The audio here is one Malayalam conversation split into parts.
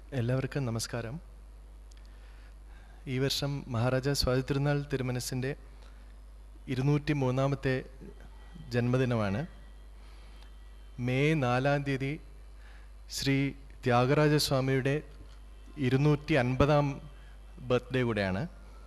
എല്ലാവർക്കും നമസ്കാരം ഈ വർഷം മഹാരാജ സ്വാതിതിരുനാൾ തിരുമനസിൻ്റെ ഇരുന്നൂറ്റി മൂന്നാമത്തെ ജന്മദിനമാണ് മെയ് നാലാം തീയതി ശ്രീ ത്യാഗരാജസ്വാമിയുടെ ഇരുന്നൂറ്റി അൻപതാം ബർത്ത്ഡേ കൂടെയാണ്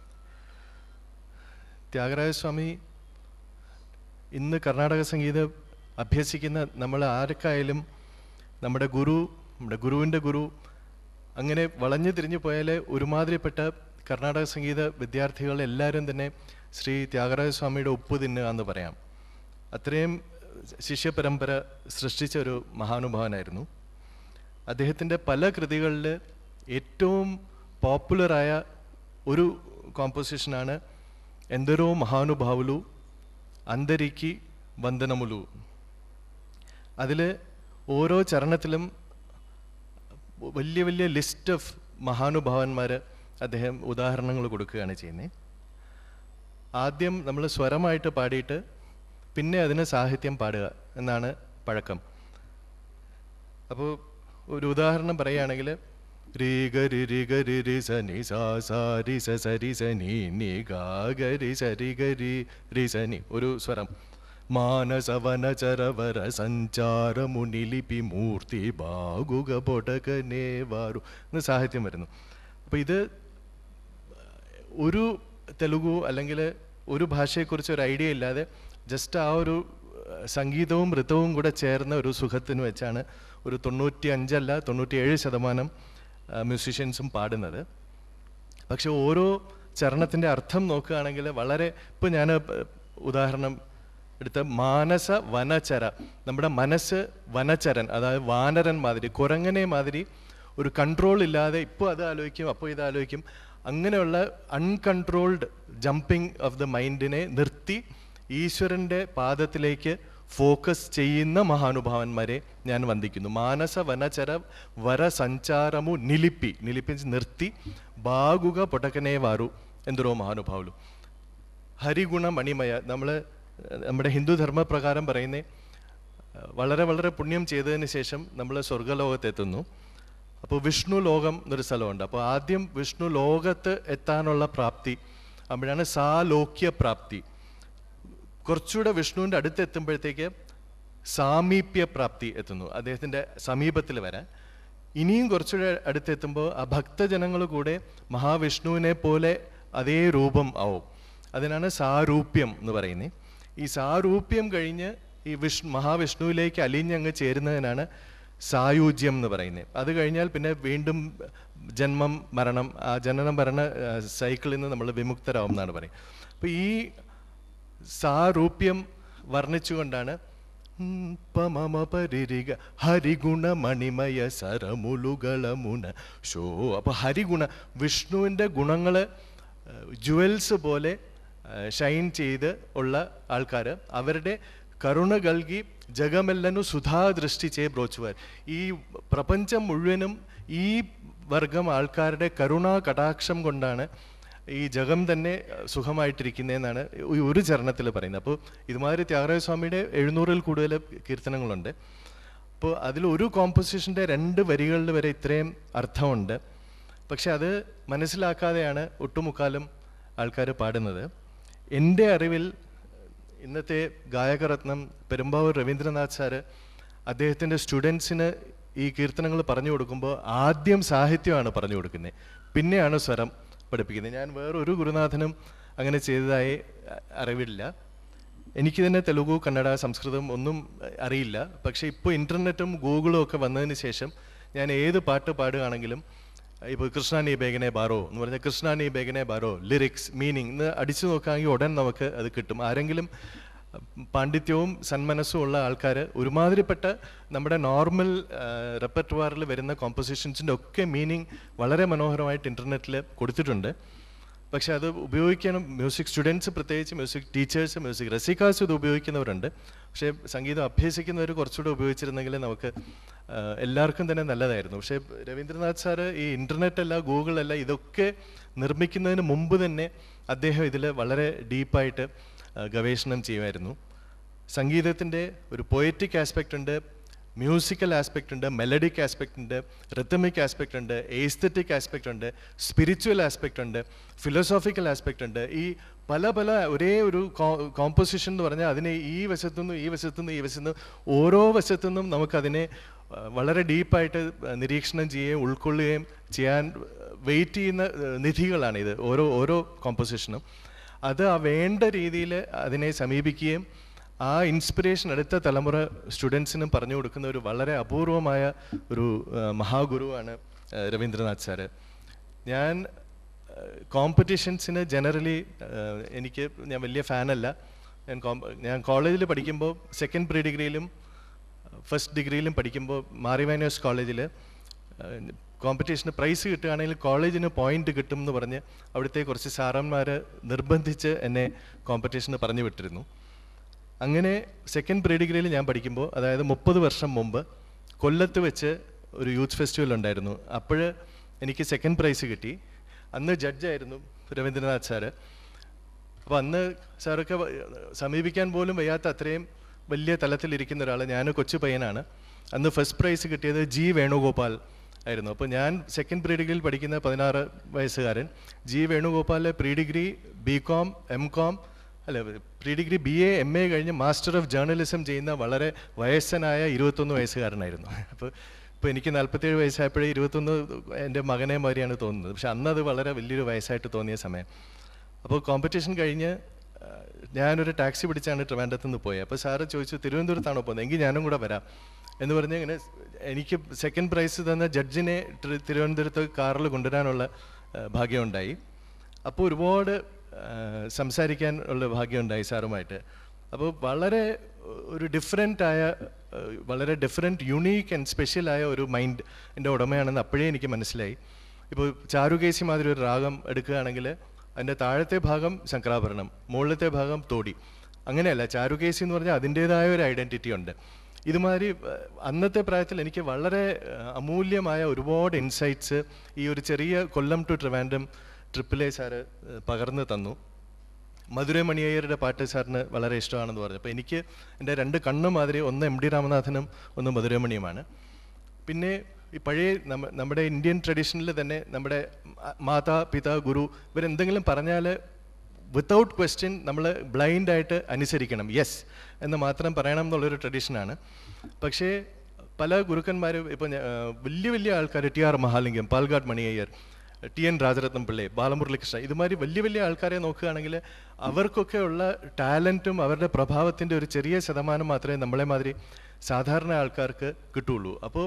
ത്യാഗരാജസ്വാമി ഇന്ന് കർണാടക സംഗീതം അഭ്യസിക്കുന്ന നമ്മൾ ആർക്കായാലും നമ്മുടെ ഗുരു നമ്മുടെ ഗുരുവിൻ്റെ ഗുരു അങ്ങനെ വളഞ്ഞു തിരിഞ്ഞു പോയാൽ ഒരുമാതിരിപ്പെട്ട കർണാടക സംഗീത വിദ്യാർത്ഥികൾ എല്ലാവരും തന്നെ ശ്രീ ത്യാഗരാജസ്വാമിയുടെ ഉപ്പ് തിന്നുക എന്ന് പറയാം അത്രയും ശിഷ്യപരമ്പര സൃഷ്ടിച്ച ഒരു മഹാനുഭാവനായിരുന്നു അദ്ദേഹത്തിൻ്റെ പല കൃതികളിൽ ഏറ്റവും പോപ്പുലറായ ഒരു കോമ്പോസിഷനാണ് ఎందరో మహానుభావులు అందరికీ వందనములు അതിൽ ഓരോ ചരണത്തിലും വലിയ വലിയ ലിസ്റ്റ് ഓഫ് മഹാനുഭാവന്മാർ അദ്ദേഹം ഉദാഹരണങ്ങൾ കൊടുക്കുകയാണ് ചെയ്യുന്നത് ആദ്യം നമ്മൾ സ്വരമായിട്ട് പാടിയിട്ട് പിന്നെ അതിന് സാഹിത്യം പാടുക എന്നാണ് പഴക്കം അപ്പോൾ ഒരു ഉദാഹരണം പറയുകയാണെങ്കിൽ രി ഗരി രി ഗരി രി സ നി സാ സാ രി സ സ രി സ നി നി ഗാ ഗരി സ രി ഗരി രി സ നി ഒരു സ്വരം മാനസവന ചരവര സഞ്ചാര മുനിലിപി മൂർത്തി ബാഗുക പൊടകനെ വാരു എന്ന് സാഹിത്യം വരുന്നു അപ്പോൾ ഇത് ഒരു തെലുഗു അല്ലെങ്കിൽ ഒരു ഭാഷയെക്കുറിച്ച് ഒരു ഐഡിയ ഇല്ലാതെ ജസ്റ്റ് ആ ഒരു അഹ്, സംഗീതവും ഋതവും കൂടെ ചേർന്ന ഒരു സുഖത്തിന് വെച്ചാണ് ഒരു തൊണ്ണൂറ്റി അഞ്ചല്ല തൊണ്ണൂറ്റിയേഴ് ശതമാനം മ്യൂസീഷ്യൻസും പാടുന്നത് പക്ഷെ ഓരോ ചരണത്തിൻ്റെ അർത്ഥം നോക്കുകയാണെങ്കിൽ വളരെ ഇപ്പോൾ ഞാൻ ഉദാഹരണം എടുത്ത മാനസ വനചര നമ്മുടെ മനസ്സ് വനചരൻ അതായത് വാനരൻ മാതിരി കുരങ്ങനെ മാതിരി ഒരു കൺട്രോൾ ഇല്ലാതെ ഇപ്പോൾ അത് ആലോചിക്കും അപ്പോൾ ഇത് ആലോചിക്കും അങ്ങനെയുള്ള അൺകൺട്രോൾഡ് ജമ്പിങ് ഓഫ് ദ മൈൻഡിനെ നിർത്തി ഈശ്വരൻ്റെ പാദത്തിലേക്ക് ഫോക്കസ് ചെയ്യുന്ന മഹാനുഭാവന്മാരെ ഞാൻ വന്ദിക്കുന്നു മാനസ വനചര വര സഞ്ചാരമു നിലിപ്പി നിലിപ്പി നിർത്തി ബാഗുക പൊട്ടക്കനെ വാരു എന്തോ മഹാനുഭാവുలు ഹരിഗുണ മണിമയ നമ്മൾ നമ്മുടെ ഹിന്ദു ധർമ്മപ്രകാരം പറയുന്നേ വളരെ വളരെ പുണ്യം ചെയ്തതിന് ശേഷം നമ്മൾ സ്വർഗലോകത്തെത്തുന്നു അപ്പോൾ വിഷ്ണു ലോകം എന്നൊരു സ്ഥലമുണ്ട് അപ്പോൾ ആദ്യം വിഷ്ണു ലോകത്ത് എത്താനുള്ള പ്രാപ്തി അപ്പോഴാണ് സാലോക്യ പ്രാപ്തി കുറച്ചുകൂടെ വിഷ്ണുവിൻ്റെ അടുത്ത് എത്തുമ്പോഴത്തേക്ക് സാമീപ്യ പ്രാപ്തി എത്തുന്നു അദ്ദേഹത്തിൻ്റെ സമീപത്തിൽ വരാൻ ഇനിയും കുറച്ചുകൂടെ അടുത്തെത്തുമ്പോൾ ആ ഭക്തജനങ്ങൾ കൂടെ മഹാവിഷ്ണുവിനെ പോലെ അതേ രൂപം ആവും അതിനാണ് സാരൂപ്യം എന്ന് പറയുന്നത് ഈ സാരൂപ്യം കഴിഞ്ഞ് ഈ വിഷ് മഹാവിഷ്ണുവിലേക്ക് അലിഞ്ഞങ്ങ് ചേരുന്നതിനാണ് സായുജ്യം എന്ന് പറയുന്നത് അത് കഴിഞ്ഞാൽ പിന്നെ വീണ്ടും ജന്മം മരണം ആ ജനന മരണ ആ, സൈക്കിളിൽ നിന്ന് നമ്മൾ വിമുക്തരാകും എന്നാണ് പറയുന്നത് അപ്പോൾ ഈ സാരൂപ്യം വർണ്ണിച്ചുകൊണ്ടാണ് ഉം, പമമ പരിരിക ഹരിഗുണ മണിമയ സരമുലുകളമുന ഷോ അപ്പോൾ ഹരിഗുണ വിഷ്ണുവിൻ്റെ ഗുണങ്ങൾ ജുവൽസ് പോലെ ഷൈൻ ചെയ്ത് ഉള്ള ആൾക്കാർ അവരുടെ കരുണ കൽകി ജഗമെല്ലനു സുധാദൃഷ്ടി ചേ ബ്രോച്ചുവർ ഈ പ്രപഞ്ചം മുഴുവനും ഈ വർഗം ആൾക്കാരുടെ കരുണാ കടാക്ഷം കൊണ്ടാണ് ഈ ജഗം തന്നെ അഹ്, സുഖമായിട്ടിരിക്കുന്നതെന്നാണ് ഈ ഒരു ചരണത്തിൽ പറയുന്നത് അപ്പോൾ ഇതുമാതിരി ത്യാഗരാജസ്വാമിയുടെ എഴുന്നൂറിൽ കൂടുതൽ കീർത്തനങ്ങളുണ്ട് അപ്പോൾ അതിൽ ഒരു കോമ്പോസിഷൻ്റെ രണ്ട് വരികളിൽ വരെ ഇത്രയും അർത്ഥമുണ്ട് പക്ഷെ അത് മനസ്സിലാക്കാതെയാണ് ഒട്ടുമുക്കാലും ആൾക്കാർ പാടുന്നത് എൻ്റെ അറിവിൽ ഇന്നത്തെ ഗായകരത്നം പെരുമ്പാവൂർ രവീന്ദ്രനാഥ് സാറ് അദ്ദേഹത്തിൻ്റെ സ്റ്റുഡൻസിന് ഈ കീർത്തനങ്ങൾ പറഞ്ഞു കൊടുക്കുമ്പോൾ ആദ്യം സാഹിത്യമാണ് പറഞ്ഞു കൊടുക്കുന്നത് പിന്നെയാണ് സ്വരം പഠിപ്പിക്കുന്നത് ഞാൻ വേറൊരു ഗുരുനാഥനും അങ്ങനെ ചെയ്തതായി അ- അറിവില്ല എനിക്ക് തന്നെ തെലുഗു കന്നഡ സംസ്കൃതം ഒന്നും അഹ്, അറിയില്ല പക്ഷേ ഇപ്പോൾ ഇൻ്റർനെറ്റും ഗൂഗിളും ഒക്കെ വന്നതിന് ശേഷം ഞാൻ ഏത് പാട്ട് പാടുകയാണെങ്കിലും ഇപ്പോൾ കൃഷ്ണ നീ ബേഗനെ ബാറോ എന്ന് പറഞ്ഞാൽ കൃഷ്ണ നീ ബേഗനെ ബാറോ ലിറിക്സ് മീനിങ് എന്ന് അടിച്ചു നോക്കുകയാണെങ്കിൽ ഉടൻ നമുക്ക് അത് കിട്ടും ആരെങ്കിലും അഹ്, പാണ്ഡിത്യവും സന്മനസ്സും ഉള്ള ആൾക്കാർ ഒരുമാതിരിപ്പെട്ട നമ്മുടെ നോർമൽ റെപ്പർട്ടുവാറിൽ വരുന്ന കോമ്പോസിഷൻസിൻ്റെ ഒക്കെ മീനിങ് വളരെ മനോഹരമായിട്ട് ഇൻ്റർനെറ്റിൽ കൊടുത്തിട്ടുണ്ട് പക്ഷെ അത് ഉപയോഗിക്കണം മ്യൂസിക് സ്റ്റുഡൻസ് പ്രത്യേകിച്ച് മ്യൂസിക് ടീച്ചേഴ്സ് മ്യൂസിക് റസിക്കാസ് ഇത് ഉപയോഗിക്കുന്നവരുണ്ട് പക്ഷേ സംഗീതം അഭ്യസിക്കുന്നവർ കുറച്ചുകൂടെ ഉപയോഗിച്ചിരുന്നെങ്കിൽ നമുക്ക് ആ, എല്ലാവർക്കും തന്നെ നല്ലതായിരുന്നു പക്ഷേ രവീന്ദ്രനാഥ് സാറ് ഈ ഇൻ്റർനെറ്റ് അല്ല ഗൂഗിൾ അല്ല ഇതൊക്കെ നിർമ്മിക്കുന്നതിന് മുമ്പ് തന്നെ അദ്ദേഹം ഇതിൽ വളരെ ഡീപ്പായിട്ട് ഗവേഷണം ചെയ്യുമായിരുന്നു സംഗീതത്തിൻ്റെ ഒരു പൊയറ്റിക് ആസ്പെക്റ്റ് ഉണ്ട് മ്യൂസിക്കൽ ആസ്പെക്റ്റ് ഉണ്ട് മെലഡിക് ആസ്പെക്റ്റ് ഉണ്ട് റിത്തമിക് ആസ്പെക്റ്റ് ഉണ്ട് ഏസ്തറ്റിക് ആസ്പെക്റ്റ് ഉണ്ട് സ്പിരിച്വൽ ആസ്പെക്റ്റ് ഉണ്ട് ഫിലോസോഫിക്കൽ ആസ്പെക്റ്റ് ഉണ്ട് ഈ പല പല ഒരേ ഒരു കോമ്പോസിഷൻ എന്ന് പറഞ്ഞാൽ അതിനെ ഈ വശത്തുനിന്നും ഈ വശത്തുനിന്നും ഈ വശത്തുനിന്നും ഓരോ വശത്തുനിന്നും നമുക്കതിനെ ആ, വളരെ ഡീപ്പായിട്ട് നിരീക്ഷണം ചെയ്യുകയും ഉൾക്കൊള്ളുകയും ചെയ്യാൻ വെയിറ്റ് ചെയ്യുന്ന ആ, നിധികളാണ് ഇത് ഓരോ ഓരോ കോമ്പോസിഷനും അത് ആ വേണ്ട രീതിയിൽ അതിനെ സമീപിക്കുകയും ആ ഇൻസ്പിറേഷൻ അടുത്ത തലമുറ സ്റ്റുഡൻസിനും പറഞ്ഞു കൊടുക്കുന്ന ഒരു വളരെ അപൂർവമായ ഒരു ആ, മഹാഗുരുവാണ് ആ, രവീന്ദ്രനാഥ് സാറ് ഞാൻ കോമ്പറ്റീഷൻസിന് ജനറലി എനിക്ക് ഞാൻ വലിയ ഫാനല്ല ഞാൻ കോം- ഞാൻ കോളേജിൽ പഠിക്കുമ്പോൾ സെക്കൻഡ് പ്രീ ഡിഗ്രിയിലും ഫസ്റ്റ് ഡിഗ്രിയിലും പഠിക്കുമ്പോൾ മാറിവാനോസ് കോളേജിൽ കോമ്പറ്റീഷന് പ്രൈസ് കിട്ടുകയാണെങ്കിൽ കോളേജിന് പോയിന്റ് കിട്ടും എന്ന് പറഞ്ഞ് അവിടുത്തെ കുറച്ച് സാറന്മാർ നിർബന്ധിച്ച് എന്നെ കോമ്പറ്റീഷന് പറഞ്ഞു വിട്ടിരുന്നു അങ്ങനെ സെക്കൻഡ് പ്രീ ഡിഗ്രിയിൽ ഞാൻ പഠിക്കുമ്പോൾ അതായത് മുപ്പത് വർഷം മുമ്പ് കൊല്ലത്ത് വെച്ച് ഒരു യൂത്ത് ഫെസ്റ്റിവൽ ഉണ്ടായിരുന്നു അപ്പോൾ എനിക്ക് സെക്കൻഡ് പ്രൈസ് കിട്ടി അന്ന് ജഡ്ജായിരുന്നു രവീന്ദ്രനാഥ് സാറ് അപ്പോൾ അന്ന് സാറൊക്കെ വ- സമീപിക്കാൻ പോലും വയ്യാത്ത അത്രയും വലിയ തലത്തിലിരിക്കുന്ന ഒരാൾ ഞാൻ കൊച്ചു പയ്യനാണ് അന്ന് ഫസ്റ്റ് പ്രൈസ് കിട്ടിയത് ജി വേണുഗോപാൽ ആയിരുന്നു അപ്പോൾ ഞാൻ സെക്കൻഡ് പ്രീ ഡിഗ്രിയിൽ പഠിക്കുന്ന പതിനാറ് വയസ്സുകാരൻ ജി വേണുഗോപാലിലെ pre degree B com M com അല്ല pre degree B A M A കഴിഞ്ഞ് മാസ്റ്റർ ഓഫ് ജേർണലിസം ചെയ്യുന്ന വളരെ വയസ്സനായ ഇരുപത്തൊന്ന് വയസ്സുകാരനായിരുന്നു അപ്പോൾ ഇപ്പോൾ എനിക്ക് നാൽപ്പത്തേഴ് വയസ്സായപ്പോഴേ ഇരുപത്തൊന്ന് എൻ്റെ മകനെ മാതിരിയാണ് തോന്നുന്നത് പക്ഷെ അന്നത് വളരെ വലിയൊരു വയസ്സായിട്ട് തോന്നിയ സമയം അപ്പോൾ കോമ്പറ്റീഷൻ കഴിഞ്ഞ് ആ, ഞാനൊരു ടാക്സി പിടിച്ചാണ് ട്രിവാൻഡ്രത്ത് നിന്ന് പോയത് അപ്പോൾ സാറ് ചോദിച്ചു തിരുവനന്തപുരത്താണോ പോകുന്നത് എങ്കിൽ ഞാനും കൂടെ വരാം എന്ന് പറഞ്ഞ് ഇങ്ങനെ എനിക്ക് സെക്കൻഡ് പ്രൈസ് തന്ന ജഡ്ജിനെ ട്രി- തിരുവനന്തപുരത്ത് കാറിൽ കൊണ്ടുവരാനുള്ള ആ, ഭാഗ്യമുണ്ടായി അപ്പോൾ ഒരുപാട് ആ, സംസാരിക്കാൻ ഉള്ള ഭാഗ്യമുണ്ടായി സാറുമായിട്ട് അപ്പോൾ വളരെ ഒരു ഡിഫറെൻ്റ് ആയ ആ, വളരെ ഡിഫറെൻറ്റ് യുണീക്ക് ആൻഡ് സ്പെഷ്യൽ ആയ ഒരു മൈൻഡ് എൻ്റെ ഉടമയാണെന്ന് അപ്പോഴേ എനിക്ക് മനസ്സിലായി ഇപ്പോൾ ചാരുകേസി മാതിരി ഒരു രാഗം എടുക്കുകയാണെങ്കിൽ അതിൻ്റെ താഴത്തെ ഭാഗം ശങ്കരാഭരണം മുകളിലത്തെ ഭാഗം തോടി അങ്ങനെയല്ല ചാരുകേസി എന്ന് പറഞ്ഞാൽ അതിൻ്റേതായ ഒരു ഐഡൻറ്റിറ്റി ഉണ്ട് ഇതുമാതിരി ആ, അന്നത്തെ പ്രായത്തിൽ എനിക്ക് വളരെ ആ, അമൂല്യമായ ഒരുപാട് ഇൻസൈറ്റ്സ് ഈ ഒരു ചെറിയ കൊല്ലം ടു ട്രിവാൻഡ്രം ട്രിപ്പിലെ സാറ് ആ, പകർന്നു തന്നു മധുരൈ മണിയയ്യരുടെ പാട്ട് സാറിന് വളരെ ഇഷ്ടമാണെന്ന് പറഞ്ഞു അപ്പോൾ എനിക്ക് എൻ്റെ രണ്ട് കണ്ണ് മാതിരി ഒന്ന് എം ഡി രാമനാഥനും ഒന്ന് മധുരമണിയുമാണ് പിന്നെ ഈ പഴയ നമ്മ നമ്മുടെ ഇന്ത്യൻ ട്രഡീഷനിൽ തന്നെ നമ്മുടെ മ- മാതാ പിതാ ഗുരു ഇവരെന്തെങ്കിലും പറഞ്ഞാൽ വിത്തൗട്ട് ക്വസ്റ്റ്യൻ നമ്മൾ ബ്ലൈൻഡായിട്ട് അനുസരിക്കണം യെസ് എന്ന് മാത്രം പറയണം എന്നുള്ളൊരു ട്രഡീഷനാണ് പക്ഷേ പല ഗുരുക്കന്മാരും ഇപ്പോൾ വലിയ വലിയ ആൾക്കാർ T R Mahalingam Palghat Mani Iyer T N Rajarathnam Pillai Balamuralikrishna ഇതുമാതിരി വലിയ വലിയ ആൾക്കാരെ നോക്കുകയാണെങ്കിൽ അവർക്കൊക്കെ ഉള്ള ടാലൻറ്റും അവരുടെ പ്രഭാവത്തിൻ്റെ ഒരു ചെറിയ ശതമാനം മാത്രമേ നമ്മളെ മാതിരി സാധാരണ ആൾക്കാർക്ക് കിട്ടുള്ളൂ അപ്പോൾ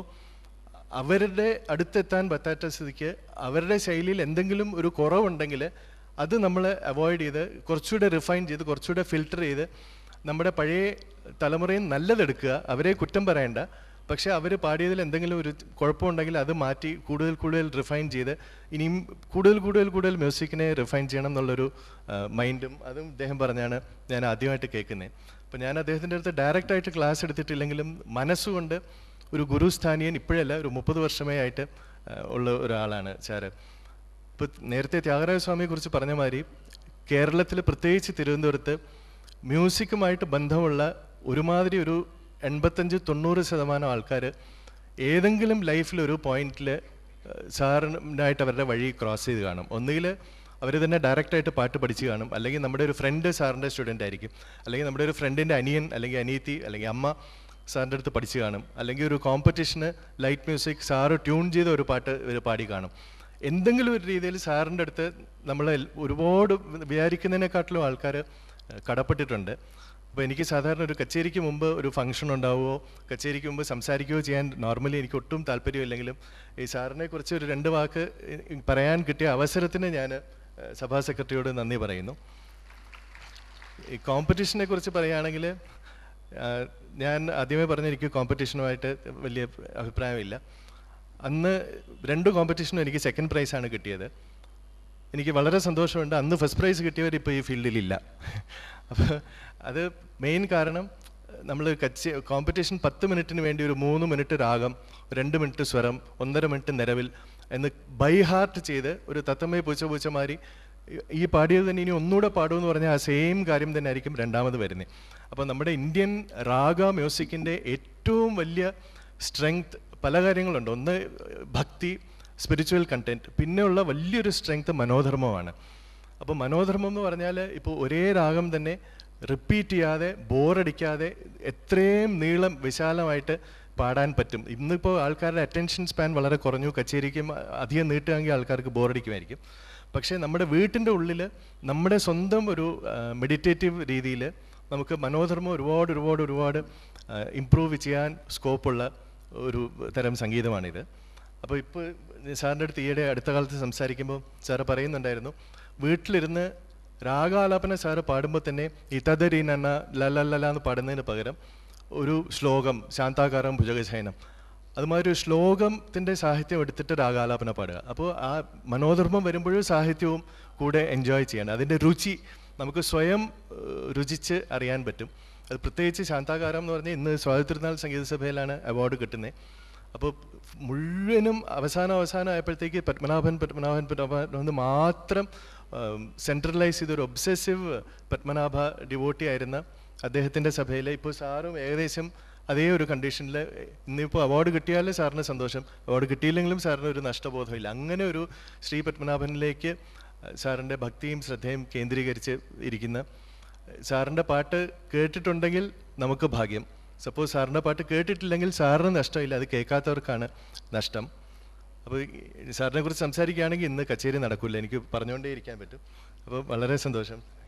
അവരുടെ അടുത്തെത്താൻ പറ്റാത്ത സ്ഥിതിക്ക് അവരുടെ ശൈലിയിൽ എന്തെങ്കിലും ഒരു കുറവുണ്ടെങ്കിൽ അത് നമ്മൾ അവോയ്ഡ് ചെയ്ത് കുറച്ചുകൂടെ റിഫൈൻ ചെയ്ത് കുറച്ചുകൂടെ ഫിൽട്ടർ ചെയ്ത് നമ്മുടെ പഴയ തലമുറയിൽ നല്ലതെടുക്കുക അവരെ കുറ്റം പറയണ്ട പക്ഷേ അവർ പാടിയതിൽ എന്തെങ്കിലും ഒരു കുഴപ്പമുണ്ടെങ്കിൽ അത് മാറ്റി കൂടുതൽ കൂടുതൽ റിഫൈൻ ചെയ്ത് ഇനിയും കൂടുതൽ കൂടുതൽ കൂടുതൽ മ്യൂസിക്കിനെ റിഫൈൻ ചെയ്യണം എന്നുള്ളൊരു മൈൻഡും അതും ഇദ്ദേഹം പറഞ്ഞാണ് ഞാൻ ആദ്യമായിട്ട് കേൾക്കുന്നത് അപ്പോൾ ഞാൻ അദ്ദേഹത്തിൻ്റെ അടുത്ത് ഡയറക്റ്റായിട്ട് ക്ലാസ് എടുത്തിട്ടില്ലെങ്കിലും മനസ്സുകൊണ്ട് ഒരു ഗുരുസ്ഥാനീയൻ ഇപ്പോഴല്ല ഒരു മുപ്പത് വർഷമേ ആയിട്ട് ആ, ഉള്ള ഒരാളാണ് ചാര് ഇപ്പോൾ നേരത്തെ ത്യാഗരാജ സ്വാമിയെ കുറിച്ച് പറഞ്ഞ മാതിരി കേരളത്തിൽ പ്രത്യേകിച്ച് തിരുവനന്തപുരത്ത് മ്യൂസിക്കുമായിട്ട് ബന്ധമുള്ള ഒരുമാതിരി ഒരു എൺപത്തഞ്ച് തൊണ്ണൂറ് ശതമാനം ആൾക്കാർ ഏതെങ്കിലും ലൈഫിൽ ഒരു പോയിന്റിൽ സാറിനായിട്ട് അവരുടെ വഴി ക്രോസ് ചെയ്ത് കാണും ഒന്നുകിൽ അവർ തന്നെ ഡയറക്റ്റായിട്ട് പാട്ട് പഠിച്ച് കാണും അല്ലെങ്കിൽ നമ്മുടെ ഒരു ഫ്രണ്ട് സാറിൻ്റെ സ്റ്റുഡൻ്റ് ആയിരിക്കും അല്ലെങ്കിൽ നമ്മുടെ ഒരു ഫ്രണ്ടിൻ്റെ അനിയൻ അല്ലെങ്കിൽ അനിയത്തി അല്ലെങ്കിൽ അമ്മ സാറിൻ്റെ അടുത്ത് പഠിച്ച് കാണും അല്ലെങ്കിൽ ഒരു competition light music sir tune ചെയ്ത ഒരു പാട്ട് ഇവർ പാടി കാണും എന്തെങ്കിലും ഒരു രീതിയിൽ സാറിൻ്റെ അടുത്ത് നമ്മൾ ഒരുപാട് വിചാരിക്കുന്നതിനെക്കാട്ടിലും ആൾക്കാർ കടപ്പെട്ടിട്ടുണ്ട് അപ്പോൾ എനിക്ക് സാധാരണ ഒരു കച്ചേരിക്ക് മുമ്പ് ഒരു ഫംഗ്ഷൻ ഉണ്ടാവുമോ കച്ചേരിക്ക് മുമ്പ് സംസാരിക്കുകയോ ചെയ്യാൻ നോർമലി എനിക്ക് ഒട്ടും താല്പര്യമില്ലെങ്കിലും ഈ സാറിനെ കുറിച്ച് ഒരു രണ്ട് വാക്ക് ഈ പറയാൻ കിട്ടിയ അവസരത്തിന് ഞാൻ ഏഹ്, സഭാ സെക്രട്ടറിയോട് നന്ദി പറയുന്നു ഈ കോമ്പറ്റീഷനെ കുറിച്ച് പറയുകയാണെങ്കിൽ ആ, ഞാൻ ആദ്യമേ പറഞ്ഞ എനിക്ക് കോമ്പറ്റീഷനുമായിട്ട് വലിയ അഭിപ്രായമില്ല അന്ന് രണ്ട് കോമ്പറ്റീഷനും എനിക്ക് സെക്കൻഡ് പ്രൈസാണ് കിട്ടിയത് എനിക്ക് വളരെ സന്തോഷമുണ്ട് അന്ന് ഫസ്റ്റ് പ്രൈസ് കിട്ടിയവർ ഇപ്പോൾ ഈ ഫീൽഡിലില്ല അപ്പോൾ അത് മെയിൻ കാരണം നമ്മൾ കച്ചേ കോമ്പറ്റീഷൻ പത്ത് മിനിറ്റിന് വേണ്ടി ഒരു മൂന്ന് മിനിറ്റ് രാഗം രണ്ട് മിനിറ്റ് സ്വരം ഒന്നര മിനിറ്റ് നിലവിൽ എന്ന് ബൈ ഹാർട്ട് ചെയ്ത് ഒരു തത്തമ്മയെ പൂച്ച പൂച്ച മാറി ഈ പാടിയത് തന്നെ ഇനി ഒന്നുകൂടെ പാടുമെന്ന് പറഞ്ഞാൽ ആ സെയിം കാര്യം തന്നെ ആയിരിക്കും രണ്ടാമത് വരുന്നത് അപ്പോൾ നമ്മുടെ ഇന്ത്യൻ രാഗ മ്യൂസിക്കിൻ്റെ ഏറ്റവും വലിയ സ്ട്രെങ്ത് പല കാര്യങ്ങളുണ്ട് ഒന്ന് ഭക്തി സ്പിരിച്വൽ കണ്ടന്റ് പിന്നെയുള്ള വലിയൊരു സ്ട്രെങ്ത് മനോധർമ്മമാണ് അപ്പോൾ മനോധർമ്മം എന്ന് പറഞ്ഞാൽ ഇപ്പോൾ ഒരേ രാഗം തന്നെ റിപ്പീറ്റ് ചെയ്യാതെ ബോറടിക്കാതെ എത്രയും നീളം വിശാലമായിട്ട് പാടാൻ പറ്റും ഇന്നിപ്പോൾ ആൾക്കാരുടെ അറ്റൻഷൻ സ്പാൻ വളരെ കുറഞ്ഞു കച്ചേരിക്കും അധികം നീട്ടുകയാണെങ്കിൽ ആൾക്കാർക്ക് ബോറടിക്കുമായിരിക്കും പക്ഷേ നമ്മുടെ വീട്ടിൻ്റെ ഉള്ളിൽ നമ്മുടെ സ്വന്തം ഒരു മെഡിറ്റേറ്റീവ് രീതിയിൽ നമുക്ക് മനോധർമ്മം ഒരുപാട് ഒരുപാട് ഒരുപാട് ഇമ്പ്രൂവ് ചെയ്യാൻ സ്കോപ്പുള്ള ഒരു തരം സംഗീതമാണിത് അപ്പോൾ ഇപ്പോൾ സാറിൻ്റെ അടുത്ത് ഈയിടെ അടുത്ത കാലത്ത് സംസാരിക്കുമ്പോൾ സാറ് പറയുന്നുണ്ടായിരുന്നു വീട്ടിലിരുന്ന് രാഗാലാപന സാറ് പാടുമ്പോൾ തന്നെ ഇതദരീനന്ന ലലലല എന്ന് പാടുന്നതിന് പകരം ഒരു ശ്ലോകം ശാന്താകാരം ഭുജഗശയനം അതുമാതിരി ഒരു ശ്ലോകത്തിൻ്റെ സാഹിത്യം എടുത്തിട്ട് രാഗാലാപന പാടുക അപ്പോൾ ആ മനോധർമ്മം വരുമ്പോഴും സാഹിത്യവും കൂടെ എൻജോയ് ചെയ്യണം അതിൻ്റെ രുചി നമുക്ക് സ്വയം ഏഹ്, രുചിച്ച് അറിയാൻ പറ്റും അത് പ്രത്യേകിച്ച് ശാന്താകാരം എന്ന് പറഞ്ഞാൽ ഇന്ന് സ്വാതന്ത്ര്യനാൾ സംഗീത സഭയിലാണ് അവാർഡ് കിട്ടുന്നത് അപ്പോൾ മുഴുവനും അവസാനം അവസാനം ആയപ്പോഴത്തേക്ക് പത്മനാഭൻ പത്മനാഭൻ പത്മനാഭൻ എന്ന് മാത്രം സെൻട്രലൈസ് ചെയ്തൊരു ഒബ്സെസീവ് പത്മനാഭ ഡിവോട്ടി ആയിരുന്ന അദ്ദേഹത്തിൻ്റെ സഭയിൽ ഇപ്പോൾ സാറും ഏകദേശം അതേ ഒരു കണ്ടീഷനിൽ ഇന്നിപ്പോൾ അവാർഡ് കിട്ടിയാലും സാറിന് സന്തോഷം അവാർഡ് കിട്ടിയില്ലെങ്കിലും സാറിന് ഒരു നഷ്ടബോധമില്ല അങ്ങനെ ഒരു ശ്രീ പത്മനാഭനിലേക്ക് സാറിൻ്റെ ഭക്തിയും ശ്രദ്ധയും കേന്ദ്രീകരിച്ച് ഇരിക്കുന്ന സാറിൻ്റെ പാട്ട് കേട്ടിട്ടുണ്ടെങ്കിൽ നമുക്ക് ഭാഗ്യം സപ്പോസ് സാറിൻ്റെ പാട്ട് കേട്ടിട്ടില്ലെങ്കിൽ സാറിന് നഷ്ടമില്ല അത് കേൾക്കാത്തവർക്കാണ് നഷ്ടം അപ്പോൾ സാറിനെ കുറിച്ച് സംസാരിക്കുകയാണെങ്കിൽ ഇന്ന് കച്ചേരി നടക്കില്ല എനിക്ക് പറഞ്ഞുകൊണ്ടേ ഇരിക്കാൻ പറ്റും അപ്പോൾ വളരെ സന്തോഷം